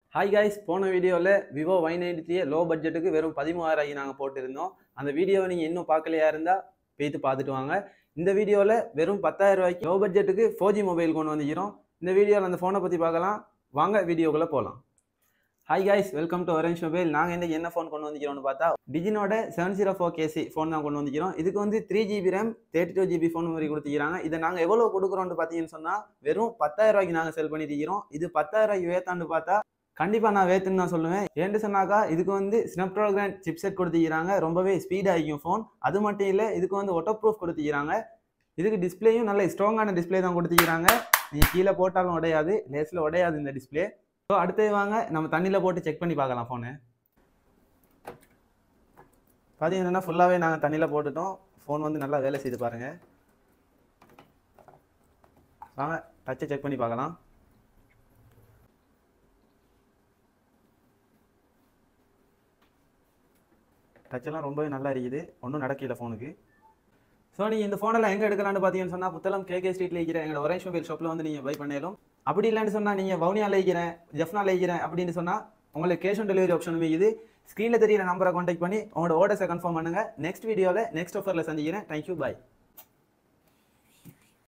hi guys போன வீடியோவில் Vivo Y ninety low பட்ஜெட்டுக்கு வெறும் பதிமூவாயிரம் நாங்கள் போட்டிருந்தோம் அந்த வீடியோவை நீங்கள் இன்னும் பார்க்கலையா இருந்தால் போய்த்து பார்த்துட்டு வாங்க இந்த வீடியோவில் வெறும் பத்தாயிரம் ரூபாய்க்கு லோ பட்ஜெட்டுக்கு ஃபோர் ஜி மொபைல் கொண்டு வந்துக்கிறோம் இந்த வீடியோவில் அந்த ஃபோனை பற்றி பார்க்கலாம் வாங்க வீடியோக்குள்ளே போகலாம் hi guys welcome to orange mobile நாங்கள் இந்த என்ன ஃபோன் கொண்டு வந்துக்கிறோம்னு பார்த்தா டிஜினோட செவன் ஜீரோ ஃபோர் கேசி ஃபோன் தான் கொண்டு வந்துக்கிறோம் இதுக்கு வந்து three GB RAM thirty two GB phone மாதிரி கொடுத்துக்கிறாங்க இதை நாங்கள் எவ்வளோ கொடுக்குறோம்னு பார்த்தீங்கன்னு சொன்னால் வெறும் பத்தாயிரம் ரூபாய்க்கு நாங்கள் செல் பண்ணிட்டு இருக்கிறோம் இது பத்தாயிரம் ரூபாய்க்கு வேத்தாண்டு பார்த்தா கண்டிப்பாக நான் வேத்துன்னு தான் சொல்லுவேன் ஏன்னு சொன்னாக்கா இதுக்கு வந்து ஸ்னாப்ட்ராகன் சிப்செட் கொடுத்துக்கிறாங்க ரொம்பவே ஸ்பீடாக இருக்கும் ஃபோன் அது மட்டும் இல்லை இதுக்கு வந்து ஒட்டோ ப்ரூஃப் கொடுத்துக்கிறாங்க இதுக்கு டிஸ்பிளேயும் நல்ல ஸ்ட்ராங்கான டிஸ்பிளே தான் கொடுத்துக்கிறாங்க நீங்கள் கீழே போட்டாலும் உடையாது லேஸில் உடையாது இந்த டிஸ்பிளே ஸோ அடுத்தது வாங்க நம்ம தண்ணியில் போட்டு செக் பண்ணி பார்க்கலாம் ஃபோனு பார்த்தீங்கன்னா ஃபுல்லாகவே நாங்கள் தண்ணியில் போட்டுட்டோம் ஃபோன் வந்து நல்லா வேலை செய்து பாருங்கள் வாங்க டச்சை செக் பண்ணி பார்க்கலாம் டச்செல்லாம் ரொம்பவே நல்லா இருக்குது ஒன்றும் நடக்கல ஃபோனுக்கு ஸோ நீங்கள் இந்த ஃபோனெல்லாம் எங்கே எடுக்கலாம்னு பார்த்தீங்கன்னு சொன்னால் புத்தளம் கேகே ஸ்ட்ரீட்டில் இருக்கிற எங்களோட ஒரேஞ்ச் மொபைல் ஷாப்பில் வந்து நீங்கள் பை பண்ணலும் அப்படி இல்லைன்னு சொன்னால் நீங்கள் வவுனியாவில் இருக்கிறேன் ஜெஃப்னாவில் இருக்கிறேன் அப்படின்னு சொன்னால் உங்களுக்கு கேஷ் ஆன் டெலிவரி ஆப்ஷன் இருக்குது ஸ்க்ரீனில் தெரியிற நம்பரை காண்டாக்ட் பண்ணி உங்களோட ஆர்டர்ஸை கன்ஃபார்ம் பண்ணுங்கள் நெக்ஸ்ட் வீடியோவில் நெக்ஸ்ட் ஆஃபரில் சந்திக்கிறேன் தேங்க்யூ பாய்